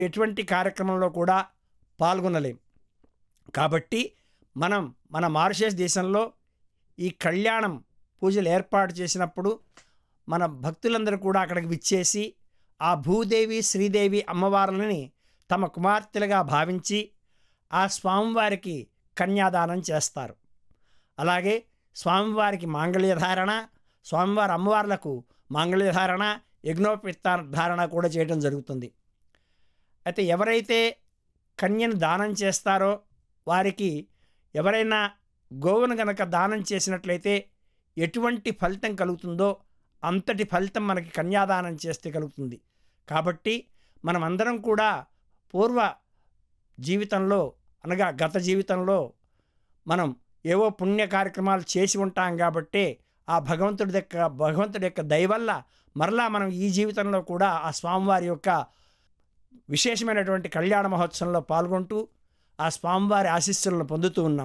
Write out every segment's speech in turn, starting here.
ఎటువంటి కార్యక్రమంలో కూడా పాల్గొనలేం కాబట్టి మనం మన మారిషస్ దేశంలో ఈ కళ్యాణం పూజలు ఏర్పాటు చేసినప్పుడు మన భక్తులందరూ కూడా అక్కడికి విచ్చేసి ఆ భూదేవి శ్రీదేవి అమ్మవార్లని తమ కుమార్తెలుగా భావించి ఆ స్వామివారికి కన్యాదానం చేస్తారు అలాగే స్వామివారికి మాంగళ్యధారణ స్వామివారి అమ్మవార్లకు మాంగళ్యధారణ యజ్ఞోపిత ధారణ కూడా చేయడం జరుగుతుంది అయితే ఎవరైతే కన్యను దానం చేస్తారో వారికి ఎవరైనా గోవును గనక దానం చేసినట్లయితే ఎటువంటి ఫలితం కలుగుతుందో అంతటి ఫలితం మనకి కన్యాదానం చేస్తే కలుగుతుంది కాబట్టి మనమందరం కూడా పూర్వ జీవితంలో అనగా గత జీవితంలో మనం ఏవో పుణ్య కార్యక్రమాలు చేసి ఉంటాం కాబట్టే ఆ భగవంతుడి యొక్క భగవంతుడి యొక్క దయ వల్ల మరలా మనం ఈ జీవితంలో కూడా ఆ స్వామివారి యొక్క విశేషమైనటువంటి కళ్యాణ మహోత్సవంలో పాల్గొంటూ ఆ స్వామివారి ఆశీస్సులను పొందుతూ ఉన్నాం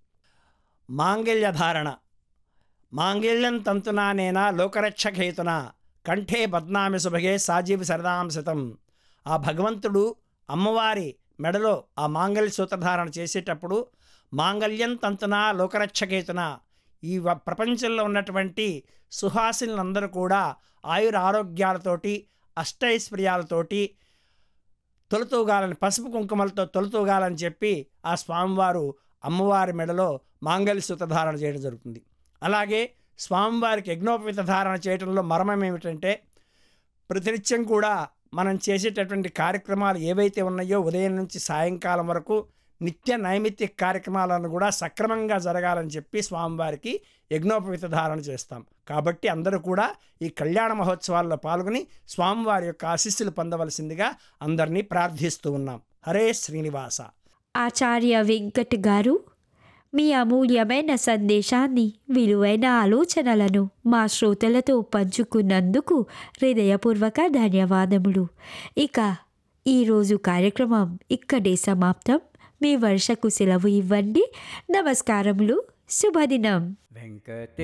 మాంగళ్య ధారణ మాంగళ్యం తంతునానేనా లోకరక్షకేతున కంఠే పద్నామి సుభగే సాజీవి సరదాంశతం ఆ భగవంతుడు అమ్మవారి మెడలో ఆ మాంగళ్య సూత్రధారణ చేసేటప్పుడు మాంగళ్యం తంతున లోకరక్షకేతున ఈ వ- ప్రపంచంలో ఉన్నటువంటి సుహాసినులందరూ కూడా ఆయుర ఆరోగ్యాలతోటి అష్టైశ్వర్యాలతోటి తొలుతూగాలని పసుపు కుంకుమలతో తొలుతూగాలని చెప్పి ఆ స్వామివారు అమ్మవారి మెడలో మాంగళ్య సూత్రధారణ చేయడం జరుగుతుంది అలాగే స్వామివారికి యజ్ఞోపవిత ధారణ చేయడంలో మర్మం ఏమిటంటే ప్రతినిత్యం కూడా మనం చేసేటటువంటి కార్యక్రమాలు ఏవైతే ఉన్నాయో ఉదయం నుంచి సాయంకాలం వరకు నిత్య నైమిత్తిక కార్యక్రమాలను కూడా సక్రమంగా జరగాలని చెప్పి స్వామివారికి యజ్ఞోపవిత ధారణ చేస్తాం కాబట్టి అందరూ కూడా ఈ కళ్యాణ మహోత్సవాల్లో పాల్గొని స్వామివారి యొక్క ఆశీస్సులు పొందవలసిందిగా అందరినీ ప్రార్థిస్తూ ఉన్నాం హరే శ్రీనివాస ఆచార్య వెంకట్ గారు మీ అమూల్యమైన సందేశాన్ని విలువైన ఆలోచనలను మా శ్రోతలతో పంచుకున్నందుకు హృదయపూర్వక ధన్యవాదములు ఇక ఈరోజు కార్యక్రమం ఇక్కడే సమాప్తం మీ వర్షకు సెలవు ఇవ్వండి నమస్కారములు శుభదినం వెంకటే